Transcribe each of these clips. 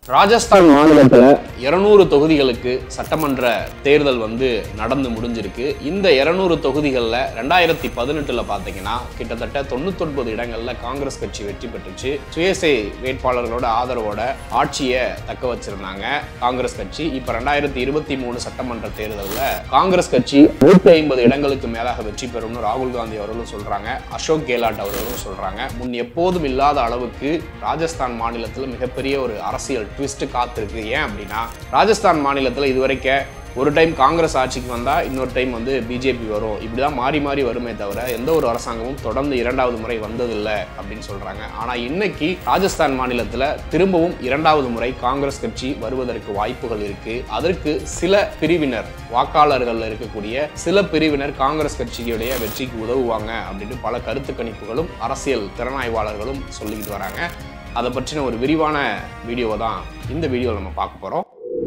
ராஜஸ்தான் மாநிலத்தில் இருநூறு தொகுதிகளுக்கு சட்டமன்ற தேர்தல் வந்து நடந்து முடிஞ்சிருக்கு இந்த இருநூறு தொகுதிகளில் ரெண்டாயிரத்தி பதினெட்டில் பார்த்தீங்கன்னா கிட்டத்தட்ட தொண்ணூத்தொன்பது இடங்களில் காங்கிரஸ் கட்சி வெற்றி பெற்றுச்சு சுயேசை வேட்பாளர்களோட ஆதரவோட ஆட்சியை தக்க வச்சிருந்தாங்க காங்கிரஸ் கட்சி இப்போ ரெண்டாயிரத்தி இருபத்தி மூணு சட்டமன்ற தேர்தலில் காங்கிரஸ் கட்சி நூற்றி ஐம்பது இடங்களுக்கு மேலாக வெற்றி பெறும்னு ராகுல் காந்தி அவர்களும் சொல்றாங்க அசோக் கெலாட் அவர்களும் சொல்றாங்க முன் எப்போதும் இல்லாத அளவுக்கு ராஜஸ்தான் மாநிலத்தில் மிகப்பெரிய ஒரு அரசியல் ட்விஸ்ட் காத்திருக்கு ஏன் அப்படின்னா ராஜஸ்தான் மாநிலத்தில் இதுவரைக்கும் ஒரு டைம் காங்கிரஸ் ஆட்சிக்கு வந்தா இன்னொரு டைம் வந்து பிஜேபி வரும் இப்படிதான் மாறி மாறி வருமே தவிர எந்த ஒரு அரசாங்கமும் தொடர்ந்து இரண்டாவது முறை வந்ததில்லை அப்படின்னு சொல்றாங்க ஆனா இன்னைக்கு ராஜஸ்தான் மாநிலத்துல திரும்பவும் இரண்டாவது முறை காங்கிரஸ் கட்சி வருவதற்கு வாய்ப்புகள் இருக்கு அதற்கு சில பிரிவினர் வாக்காளர்கள் இருக்கக்கூடிய சில பிரிவினர் காங்கிரஸ் கட்சியுடைய வெற்றிக்கு உதவுவாங்க அப்படின்னு பல கருத்து கணிப்புகளும் அரசியல் திறனாய்வாளர்களும் சொல்லிக்கிட்டு வராங்க அதை பற்றின ஒரு விரிவான வீடியோவை தான் இந்த வீடியோவில் நம்ம பார்க்க போகிறோம்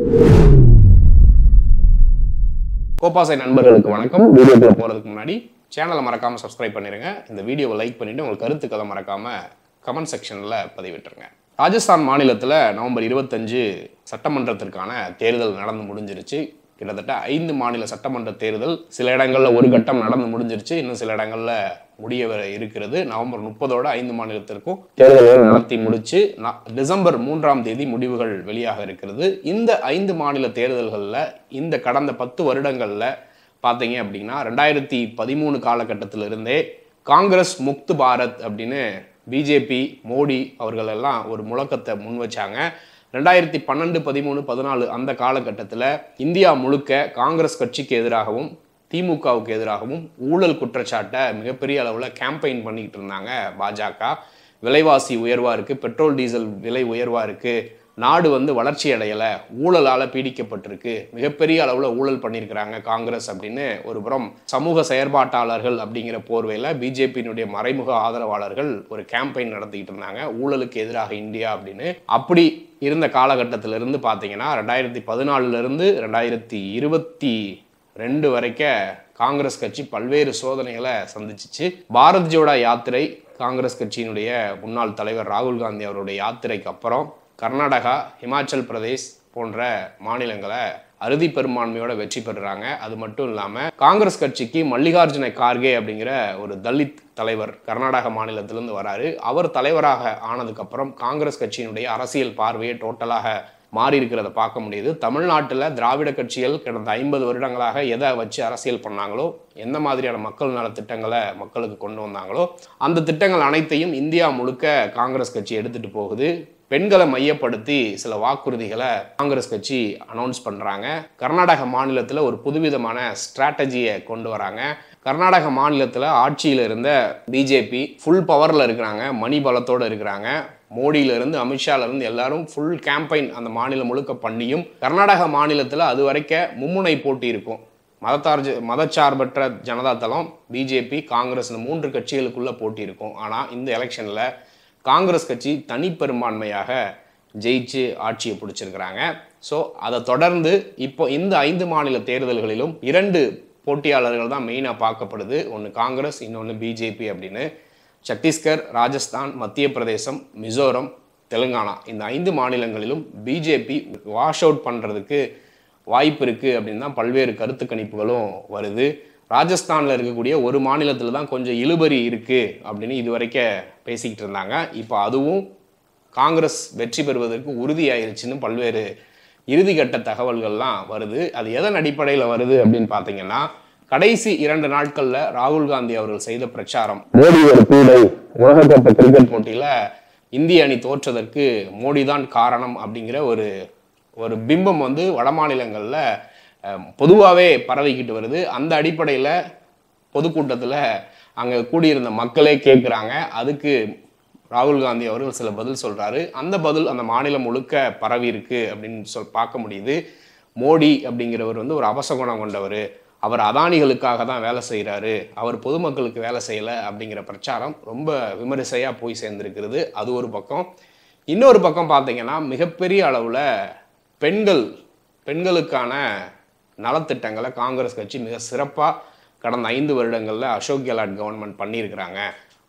கோபாசை நண்பர்களுக்கு வணக்கம் வீடியோக்குள்ள போகிறதுக்கு முன்னாடி சேனலை மறக்காமல் சப்ஸ்கிரைப் பண்ணிடுங்க இந்த வீடியோவை லைக் பண்ணிவிட்டு உங்கள் கருத்துக்களை மறக்காமல் கமெண்ட் செக்ஷனில் பதிவிட்டுருங்க ராஜஸ்தான் மாநிலத்தில் நவம்பர் இருபத்தஞ்சு சட்டமன்றத்திற்கான தேர்தல் நடந்து முடிஞ்சிருச்சு கிட்டத்தட்ட ஐந்து மாநில சட்டமன்ற தேர்தல் சில இடங்களில் ஒரு கட்டம் நடந்து முடிஞ்சிருச்சு இன்னும் சில இடங்களில் முடிய வர இருக்கிறது நவம்பர் முப்பதோட ஐந்து மாநிலத்திற்கும் தேர்தல்கள் நடத்தி முடிச்சு ந- டிசம்பர் மூன்றாம் தேதி முடிவுகள் வெளியாக இருக்கிறது இந்த ஐந்து மாநில தேர்தல்களில் இந்த கடந்த பத்து வருடங்களில் பார்த்தீங்க அப்படின்னா ரெண்டாயிரத்தி பதிமூணு காலகட்டத்திலிருந்தே காங்கிரஸ் முக்து பாரத் அப்படின்னு பிஜேபி மோடி அவர்கள் எல்லாம் ஒரு முழக்கத்தை முன் வச்சாங்க ரெண்டாயிரத்தி பன்னெண்டு பதிமூணு பதினாலு அந்த காலகட்டத்தில் இந்தியா முழுக்க காங்கிரஸ் கட்சிக்கு எதிராகவும் திமுகவுக்கு எதிராகவும் ஊழல் குற்றச்சாட்டை மிகப்பெரிய அளவில் கேம்பெயின் பண்ணிக்கிட்டு இருந்தாங்க பாஜக விலைவாசி உயர்வாக இருக்குது பெட்ரோல் டீசல் விலை உயர்வாக இருக்குது நாடு வந்து வளர்ச்சி அடையலை ஊழலால் பீடிக்கப்பட்டிருக்கு மிகப்பெரிய அளவில் ஊழல் பண்ணியிருக்கிறாங்க காங்கிரஸ் அப்படின்னு ஒரு புறம் சமூக செயற்பாட்டாளர்கள் அப்படிங்கிற போர்வையில் பிஜேபியினுடைய மறைமுக ஆதரவாளர்கள் ஒரு கேம்பெயின் நடத்திக்கிட்டு இருந்தாங்க ஊழலுக்கு எதிராக இந்தியா அப்படின்னு அப்படி இருந்த காலகட்டத்திலிருந்து பார்த்தீங்கன்னா ரெண்டாயிரத்தி பதினாலுலேருந்து ரெண்டாயிரத்தி இருபத்தி ரெண்டு வரைக்கும் காங்கிரஸ் கட்சி பல்வேறு சோதனைகளை சந்திச்சிச்சு பாரத் ஜோடா யாத்திரை காங்கிரஸ் கட்சியினுடைய முன்னாள் தலைவர் ராகுல் காந்தி அவருடைய யாத்திரைக்கு அப்புறம் கர்நாடகா இமாச்சல் பிரதேஷ் போன்ற மாநிலங்களை அறுதி பெரும்பான்மையோட வெற்றி பெறுறாங்க அது மட்டும் இல்லாமல் காங்கிரஸ் கட்சிக்கு மல்லிகார்ஜுன கார்கே அப்படிங்கிற ஒரு தலித் தலைவர் கர்நாடக மாநிலத்திலிருந்து வராரு அவர் தலைவராக ஆனதுக்கப்புறம் காங்கிரஸ் கட்சியினுடைய அரசியல் பார்வையை டோட்டலாக மாறி இருக்கிறத பார்க்க முடியுது தமிழ்நாட்டில் திராவிட கட்சிகள் கடந்த ஐம்பது வருடங்களாக எதை வச்சு அரசியல் பண்ணாங்களோ எந்த மாதிரியான மக்கள் நல திட்டங்களை மக்களுக்கு கொண்டு வந்தாங்களோ அந்த திட்டங்கள் அனைத்தையும் இந்தியா முழுக்க காங்கிரஸ் கட்சி எடுத்துட்டு போகுது பெண்களை மையப்படுத்தி சில வாக்குறுதிகளை காங்கிரஸ் கட்சி அனௌன்ஸ் பண்ணுறாங்க கர்நாடக மாநிலத்தில் ஒரு புதுவிதமான ஸ்ட்ராட்டஜியை கொண்டு வராங்க கர்நாடக மாநிலத்தில் ஆட்சியில் இருந்த பிஜேபி ஃபுல் பவரில் இருக்கிறாங்க மணி பலத்தோடு இருக்கிறாங்க மோடியிலிருந்து அமித்ஷாலேருந்து எல்லாரும் ஃபுல் கேம்பெயின் அந்த மாநிலம் முழுக்க பண்ணியும் கர்நாடக மாநிலத்தில் அது வரைக்கும் மும்முனை போட்டி இருக்கும் மதத்தார்ஜ மதச்சார்பற்ற ஜனதா தளம் பிஜேபி காங்கிரஸ் இந்த மூன்று கட்சிகளுக்குள்ள போட்டி இருக்கும் ஆனால் இந்த எலெக்ஷனில் காங்கிரஸ் கட்சி தனிப்பெரும்பான்மையாக ஜெயிச்சு ஆட்சியை பிடிச்சிருக்கிறாங்க ஸோ அதை தொடர்ந்து இப்போ இந்த ஐந்து மாநில தேர்தல்களிலும் இரண்டு போட்டியாளர்கள் தான் மெயினாக பார்க்கப்படுது ஒன்று காங்கிரஸ் இன்னொன்று பிஜேபி அப்படின்னு சத்தீஸ்கர் ராஜஸ்தான் மத்திய பிரதேசம் மிசோரம் தெலுங்கானா இந்த ஐந்து மாநிலங்களிலும் பிஜேபி வாஷ் அவுட் பண்ணுறதுக்கு வாய்ப்பு இருக்குது அப்படின்னு தான் பல்வேறு கருத்து கணிப்புகளும் வருது ராஜஸ்தானில் இருக்கக்கூடிய ஒரு மாநிலத்தில் தான் கொஞ்சம் இழுபறி இருக்குது அப்படின்னு இதுவரைக்கும் பேசிக்கிட்டு இருந்தாங்க இப்போ அதுவும் காங்கிரஸ் வெற்றி பெறுவதற்கு உறுதியாயிருச்சுன்னு பல்வேறு இறுதிக்கட்ட தகவல்கள்லாம் வருது அது எதன் அடிப்படையில் வருது அப்படின்னு பார்த்தீங்கன்னா கடைசி இரண்டு நாட்களில் ராகுல் காந்தி அவர்கள் செய்த பிரச்சாரம் மோடி ஒரு பீடை உலகக்கோப்பை கிரிக்கெட் போட்டியில் இந்திய அணி தோற்றதற்கு மோடி தான் காரணம் அப்படிங்கிற ஒரு ஒரு பிம்பம் வந்து வட மாநிலங்களில் பொதுவாகவே பரவிக்கிட்டு வருது அந்த அடிப்படையில் பொதுக்கூட்டத்தில் அங்கே கூடியிருந்த மக்களே கேட்குறாங்க அதுக்கு ராகுல் காந்தி அவர்கள் சில பதில் சொல்றாரு அந்த பதில் அந்த மாநிலம் முழுக்க பரவி இருக்கு அப்படின்னு சொல் பார்க்க முடியுது மோடி அப்படிங்கிறவர் வந்து ஒரு அபசகுணம் கொண்டவர் அவர் அதானிகளுக்காக தான் வேலை செய்கிறாரு அவர் பொதுமக்களுக்கு வேலை செய்யலை அப்படிங்கிற பிரச்சாரம் ரொம்ப விமரிசையாக போய் சேர்ந்திருக்கிறது அது ஒரு பக்கம் இன்னொரு பக்கம் பார்த்தீங்கன்னா மிகப்பெரிய அளவில் பெண்கள் பெண்களுக்கான நலத்திட்டங்களை காங்கிரஸ் கட்சி மிக சிறப்பாக கடந்த ஐந்து வருடங்களில் அசோக் கெலாட் கவர்மெண்ட் பண்ணியிருக்கிறாங்க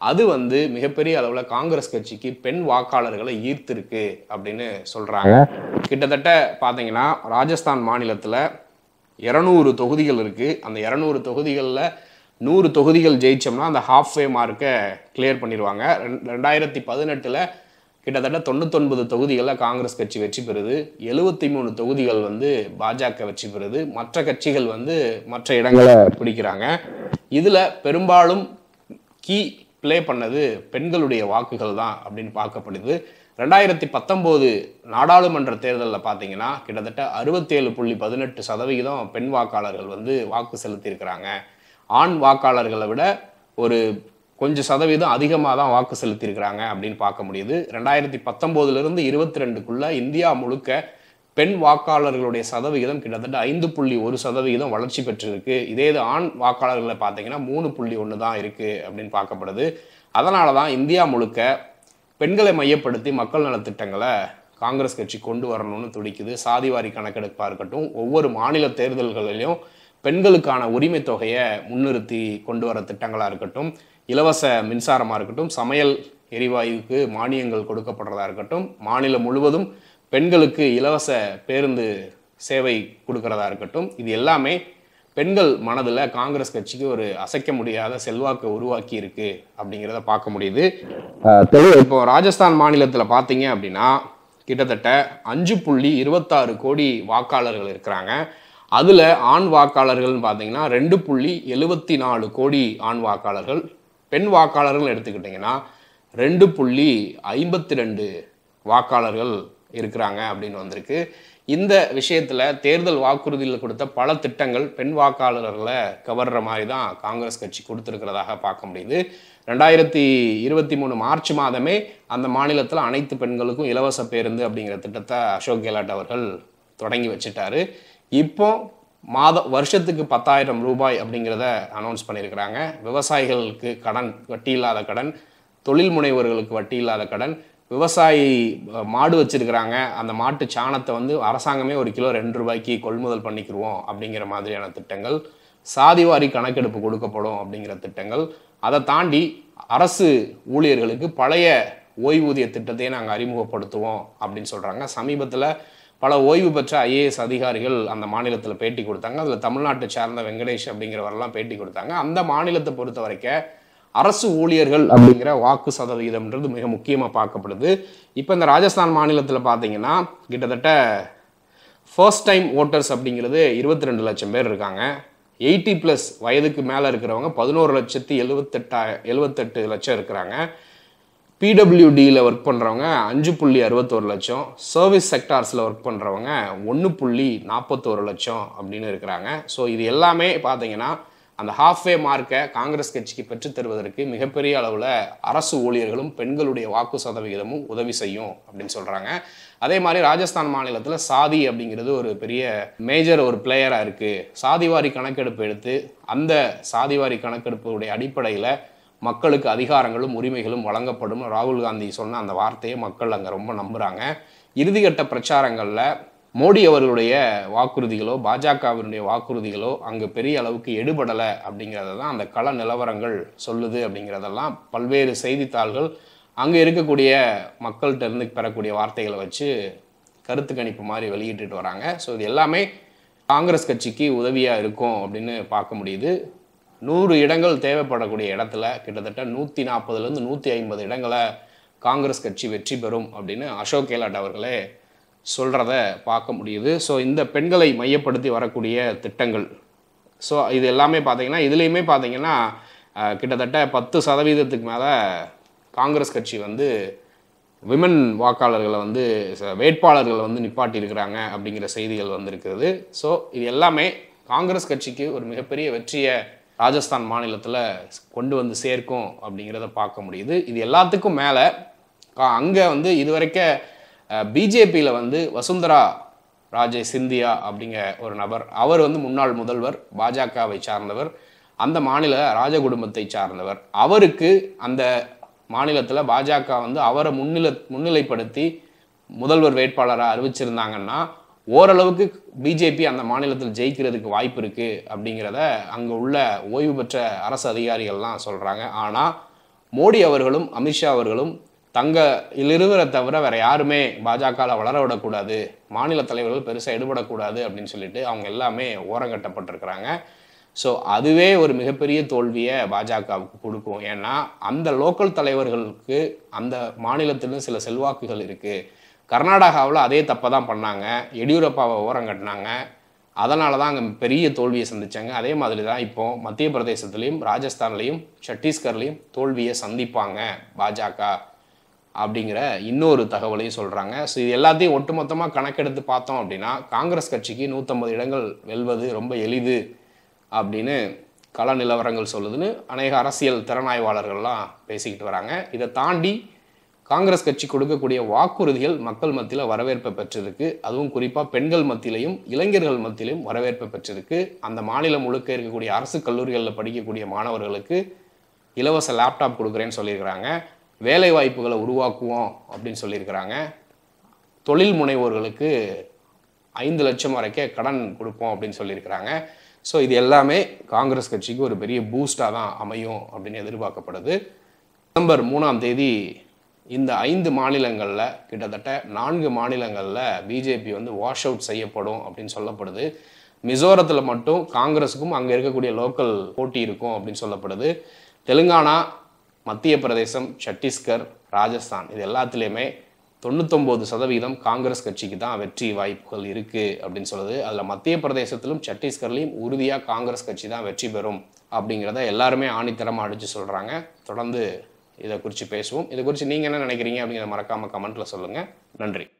அது வந்து மிகப்பெரிய அளவில் காங்கிரஸ் கட்சிக்கு பெண் வாக்காளர்களை ஈர்த்திருக்கு அப்படின்னு சொல்கிறாங்க கிட்டத்தட்ட பார்த்தீங்கன்னா ராஜஸ்தான் மாநிலத்தில் இரநூறு தொகுதிகள் இருக்குது அந்த இரநூறு தொகுதிகளில் நூறு தொகுதிகள் ஜெயிச்சோம்னா அந்த ஹாஃப் வே மார்க்கை கிளியர் பண்ணிடுவாங்க ரெண்- ரெண்டாயிரத்தி பதினெட்டில் கிட்டத்தட்ட தொண்ணூத்தொன்பது தொகுதிகளில் காங்கிரஸ் கட்சி வெற்றி பெறுது எழுபத்தி மூணு தொகுதிகள் வந்து பாஜக வெற்றி பெறுது மற்ற கட்சிகள் வந்து மற்ற இடங்களை பிடிக்கிறாங்க இதில் பெரும்பாலும் கீ ப்ளே பண்ணது பெண்களுடைய வாக்குகள் தான் அப்படின்னு பார்க்கப்படுது ரெண்டாயிரத்தி பத்தொம்போது நாடாளுமன்ற தேர்தலில் பார்த்தீங்கன்னா கிட்டத்தட்ட அறுபத்தேழு புள்ளி பதினெட்டு சதவிகிதம் பெண் வாக்காளர்கள் வந்து வாக்கு செலுத்தியிருக்கிறாங்க ஆண் வாக்காளர்களை விட ஒரு கொஞ்சம் சதவீதம் அதிகமாக தான் வாக்கு செலுத்தியிருக்கிறாங்க அப்படின்னு பார்க்க முடியுது ரெண்டாயிரத்தி பத்தொம்போதுலேருந்து இருபத்தி ரெண்டுக்குள்ள இந்தியா முழுக்க பெண் வாக்காளர்களுடைய சதவிகிதம் கிட்டத்தட்ட ஐந்து புள்ளி ஒரு சதவிகிதம் வளர்ச்சி பெற்றிருக்கு இதே இது ஆண் வாக்காளர்களை பார்த்தீங்கன்னா மூணு புள்ளி ஒன்று தான் இருக்குது அப்படின்னு பார்க்கப்படுது அதனால தான் இந்தியா முழுக்க பெண்களை மையப்படுத்தி மக்கள் நலத்திட்டங்களை காங்கிரஸ் கட்சி கொண்டு வரணும்னு துடிக்குது சாதிவாரி கணக்கெடுப்பாக இருக்கட்டும் ஒவ்வொரு மாநில தேர்தல்களிலும் பெண்களுக்கான உரிமை தொகையை முன்னிறுத்தி கொண்டு வர திட்டங்களாக இருக்கட்டும் இலவச மின்சாரமாக இருக்கட்டும் சமையல் எரிவாயுவுக்கு மானியங்கள் கொடுக்கப்படுறதா இருக்கட்டும் மாநிலம் முழுவதும் பெண்களுக்கு இலவச பேருந்து சேவை கொடுக்கறதா இருக்கட்டும் இது எல்லாமே பெண்கள் மனதில் காங்கிரஸ் கட்சிக்கு ஒரு அசைக்க முடியாத செல்வாக்கை உருவாக்கி இருக்கு அப்படிங்கிறத பார்க்க முடியுது இப்போ ராஜஸ்தான் மாநிலத்தில் பார்த்தீங்க அப்படின்னா கிட்டத்தட்ட அஞ்சு புள்ளி இருபத்தாறு கோடி வாக்காளர்கள் இருக்கிறாங்க அதில் ஆண் வாக்காளர்கள்னு பார்த்தீங்கன்னா ரெண்டு புள்ளி எழுபத்தி நாலு கோடி ஆண் வாக்காளர்கள் பெண் வாக்காளர்கள் எடுத்துக்கிட்டிங்கன்னா ரெண்டு புள்ளி ஐம்பத்தி ரெண்டு வாக்காளர்கள் இருக்கிறாங்க அப்படின்னு வந்திருக்கு இந்த விஷயத்தில் தேர்தல் வாக்குறுதியில் கொடுத்த பல திட்டங்கள் பெண் வாக்காளர்களை கவர்ற மாதிரி தான் காங்கிரஸ் கட்சி கொடுத்துருக்கிறதாக பார்க்க முடியுது ரெண்டாயிரத்தி இருபத்தி மூணு மார்ச் மாதமே அந்த மாநிலத்தில் அனைத்து பெண்களுக்கும் இலவச பேருந்து அப்படிங்கிற திட்டத்தை அசோக் கெலாட் அவர்கள் தொடங்கி வச்சுட்டாரு இப்போ மாத வருஷத்துக்கு பத்தாயிரம் ரூபாய் அப்படிங்கிறத அனௌன்ஸ் பண்ணியிருக்கிறாங்க விவசாயிகளுக்கு கடன் வட்டி இல்லாத கடன் தொழில் முனைவோர்களுக்கு வட்டி இல்லாத கடன் விவசாயி அஹ், மாடு வச்சிருக்கிறாங்க அந்த மாட்டு சாணத்தை வந்து அரசாங்கமே ஒரு கிலோ ரெண்டு ரூபாய்க்கு கொள்முதல் பண்ணிக்கிருவோம் அப்படிங்கிற மாதிரியான திட்டங்கள் சாதிவாரி கணக்கெடுப்பு கொடுக்கப்படும் அப்படிங்கிற திட்டங்கள் அதை தாண்டி அரசு ஊழியர்களுக்கு பழைய ஓய்வூதிய திட்டத்தையே நாங்கள் அறிமுகப்படுத்துவோம் அப்படின்னு சொல்கிறாங்க சமீபத்தில் பல ஓய்வு பெற்ற ஐஏஎஸ் அதிகாரிகள் அந்த மாநிலத்தில் பேட்டி கொடுத்தாங்க அதில் தமிழ்நாட்டை சார்ந்த வெங்கடேஷ் அப்படிங்கிறவரெல்லாம் பேட்டி கொடுத்தாங்க அந்த மாநிலத்தை பொறுத்த வரைக்கும் அரசு ஊழியர்கள் அப்படிங்கிற வாக்கு சதவிகிதம்ன்றது மிக முக்கியமாக பார்க்கப்படுது இப்போ இந்த ராஜஸ்தான் மாநிலத்தில் பார்த்தீங்கன்னா கிட்டத்தட்ட ஃபர்ஸ்ட் டைம் ஓட்டர்ஸ் அப்படிங்கிறது இருபத்தி ரெண்டு லட்சம் பேர் இருக்காங்க எயிட்டி ப்ளஸ் வயதுக்கு மேலே இருக்கிறவங்க பதினோரு லட்சத்தி எழுபத்தெட்டா எழுபத்தெட்டு லட்சம் இருக்கிறாங்க பிடபிள்யூடியில் ஒர்க் பண்ணுறவங்க அஞ்சு புள்ளி அறுபத்தோரு லட்சம் சர்வீஸ் செக்டார்ஸில் ஒர்க் பண்ணுறவங்க ஒன்று புள்ளி நாற்பத்தோரு லட்சம் அப்படின்னு இருக்கிறாங்க ஸோ இது எல்லாமே பார்த்தீங்கன்னா அந்த ஹாஃப்வே மார்க்கை காங்கிரஸ் கட்சிக்கு பெற்றுத் தருவதற்கு மிகப்பெரிய அளவில் அரசு ஊழியர்களும் பெண்களுடைய வாக்கு சதவிகிதமும் உதவி செய்யும் அப்படின்னு சொல்கிறாங்க அதே மாதிரி ராஜஸ்தான் மாநிலத்தில் சாதி அப்படிங்கிறது ஒரு பெரிய மேஜர் ஒரு பிளேயராக இருக்குது சாதிவாரி கணக்கெடுப்பு எடுத்து அந்த சாதிவாரி கணக்கெடுப்புடைய அடிப்படையில் மக்களுக்கு அதிகாரங்களும் உரிமைகளும் வழங்கப்படும் ராகுல் காந்தி சொன்ன அந்த வார்த்தையை மக்கள் அங்கே ரொம்ப நம்புகிறாங்க இறுதிக்கட்ட பிரச்சாரங்களில் மோடி அவர்களுடைய வாக்குறுதிகளோ பாஜகவினுடைய வாக்குறுதிகளோ அங்கே பெரிய அளவுக்கு எடுபடலை அப்படிங்கிறத தான் அந்த கள நிலவரங்கள் சொல்லுது அப்படிங்கிறதெல்லாம் பல்வேறு செய்தித்தாள்கள் அங்கே இருக்கக்கூடிய மக்கள்கிட்ட இருந்து பெறக்கூடிய வார்த்தைகளை வச்சு கருத்து கணிப்பு மாதிரி வெளியிட்டுட்டு வராங்க ஸோ இது எல்லாமே காங்கிரஸ் கட்சிக்கு உதவியாக இருக்கும் அப்படின்னு பார்க்க முடியுது நூறு இடங்கள் தேவைப்படக்கூடிய இடத்துல கிட்டத்தட்ட நூற்றி நாற்பதுலேருந்து நூற்றி ஐம்பது இடங்களை காங்கிரஸ் கட்சி வெற்றி பெறும் அப்படின்னு அசோக் கெலாட் அவர்களே சொல்கிறத பார்க்க முடியுது ஸோ இந்த பெண்களை மையப்படுத்தி வரக்கூடிய திட்டங்கள் ஸோ இது எல்லாமே பார்த்தீங்கன்னா இதுலேயுமே பார்த்தீங்கன்னா அஹ், கிட்டத்தட்ட பத்து சதவீதத்துக்கு மேலே காங்கிரஸ் கட்சி வந்து விமன் வாக்காளர்களை வந்து ச- வேட்பாளர்களை வந்து நிப்பாட்டி இருக்கிறாங்க அப்படிங்கிற செய்திகள் வந்திருக்கிறது ஸோ இது எல்லாமே காங்கிரஸ் கட்சிக்கு ஒரு மிகப்பெரிய வெற்றியை ராஜஸ்தான் மாநிலத்தில் கொண்டு வந்து சேர்க்கும் அப்படிங்கிறத பார்க்க முடியுது இது எல்லாத்துக்கும் மேலே அங்கே வந்து இதுவரைக்கும் பிஜேபியில் வந்து வசுந்தரா ராஜே சிந்தியா அப்படிங்கிற ஒரு நபர் அவர் வந்து முன்னாள் முதல்வர் பாஜகவை சார்ந்தவர் அந்த மாநில ராஜ குடும்பத்தை சார்ந்தவர் அவருக்கு அந்த மாநிலத்தில் பாஜக வந்து அவரை முன்னிலை முன்னிலைப்படுத்தி முதல்வர் வேட்பாளராக அறிவிச்சிருந்தாங்கன்னா ஓரளவுக்கு பிஜேபி அந்த மாநிலத்தில் ஜெயிக்கிறதுக்கு வாய்ப்பு இருக்குது அப்படிங்கிறத அங்கே உள்ள ஓய்வு பெற்ற அரசு அதிகாரிகள்லாம் சொல்கிறாங்க ஆனால் மோடி அவர்களும் அமித்ஷா அவர்களும் தங்க இருவரை தவிர வேற யாருமே பாஜகவில் வளர விடக்கூடாது மாநில தலைவர்கள் பெருசாக எடுபடக்கூடாது அப்படின்னு சொல்லிட்டு அவங்க எல்லாமே ஓரங்கட்டப்பட்டிருக்கிறாங்க ஸோ அதுவே ஒரு மிகப்பெரிய தோல்வியை பாஜகவுக்கு கொடுக்கும் ஏன்னா அந்த லோக்கல் தலைவர்களுக்கு அந்த மாநிலத்திலும் சில செல்வாக்குகள் இருக்குது கர்நாடகாவில் அதே தப்பை தான் பண்ணாங்க எடியூரப்பாவை ஓரங்கட்டினாங்க அதனால தான் அங்கே பெரிய தோல்வியை சந்திச்சாங்க அதே மாதிரி தான் இப்போ மத்திய பிரதேசத்துலேயும் ராஜஸ்தான்லேயும் சத்தீஸ்கர்லேயும் தோல்வியை சந்திப்பாங்க பாஜக அப்படிங்கிற இன்னொரு தகவலையும் சொல்கிறாங்க ஸோ இது எல்லாத்தையும் ஒட்டுமொத்தமாக கணக்கெடுத்து பார்த்தோம் அப்படின்னா காங்கிரஸ் கட்சிக்கு நூற்றம்பது இடங்கள் வெல்வது ரொம்ப எளிது அப்படின்னு கள நிலவரங்கள் சொல்லுதுன்னு அநேக அரசியல் திறனாய்வாளர்கள்லாம் பேசிக்கிட்டு வராங்க இதை தாண்டி காங்கிரஸ் கட்சி கொடுக்கக்கூடிய வாக்குறுதிகள் மக்கள் மத்தியில் வரவேற்பை பெற்றிருக்கு அதுவும் குறிப்பாக பெண்கள் மத்தியிலையும் இளைஞர்கள் மத்தியிலையும் வரவேற்பை பெற்றிருக்கு அந்த மாநிலம் முழுக்க இருக்கக்கூடிய அரசு கல்லூரிகளில் படிக்கக்கூடிய மாணவர்களுக்கு இலவச லேப்டாப் கொடுக்குறேன்னு சொல்லியிருக்கிறாங்க வேலை வாய்ப்புகளை உருவாக்குவோம் அப்படின்னு சொல்லியிருக்கிறாங்க தொழில் முனைவோர்களுக்கு ஐந்து லட்சம் வரைக்கும் கடன் கொடுப்போம் அப்படின்னு சொல்லியிருக்கிறாங்க ஸோ இது எல்லாமே காங்கிரஸ் கட்சிக்கு ஒரு பெரிய பூஸ்டாக தான் அமையும் அப்படின்னு எதிர்பார்க்கப்படுது டிசம்பர் மூணாம் தேதி இந்த ஐந்து மாநிலங்களில் கிட்டத்தட்ட நான்கு மாநிலங்களில் பிஜேபி வந்து வாஷ் அவுட் செய்யப்படும் அப்படின்னு சொல்லப்படுது மிசோரத்தில் மட்டும் காங்கிரஸுக்கும் அங்கே இருக்கக்கூடிய லோக்கல் போட்டி இருக்கும் அப்படின்னு சொல்லப்படுது தெலுங்கானா மத்திய பிரதேசம் சத்தீஸ்கர் ராஜஸ்தான் இது எல்லாத்துலேயுமே தொண்ணூத்தொம்பது சதவீதம் காங்கிரஸ் கட்சிக்கு தான் வெற்றி வாய்ப்புகள் இருக்குது அப்படின்னு சொல்லுது அதில் மத்திய பிரதேசத்திலும் சத்தீஸ்கர்லையும் உறுதியாக காங்கிரஸ் கட்சி தான் வெற்றி பெறும் அப்படிங்கிறத எல்லாருமே ஆணித்தரமாக அடித்து சொல்கிறாங்க தொடர்ந்து இதை குறித்து பேசுவோம் இதை குறித்து நீங்கள் என்ன நினைக்கிறீங்க அப்படிங்கிறத மறக்காமல் கமெண்ட்டில் சொல்லுங்கள் நன்றி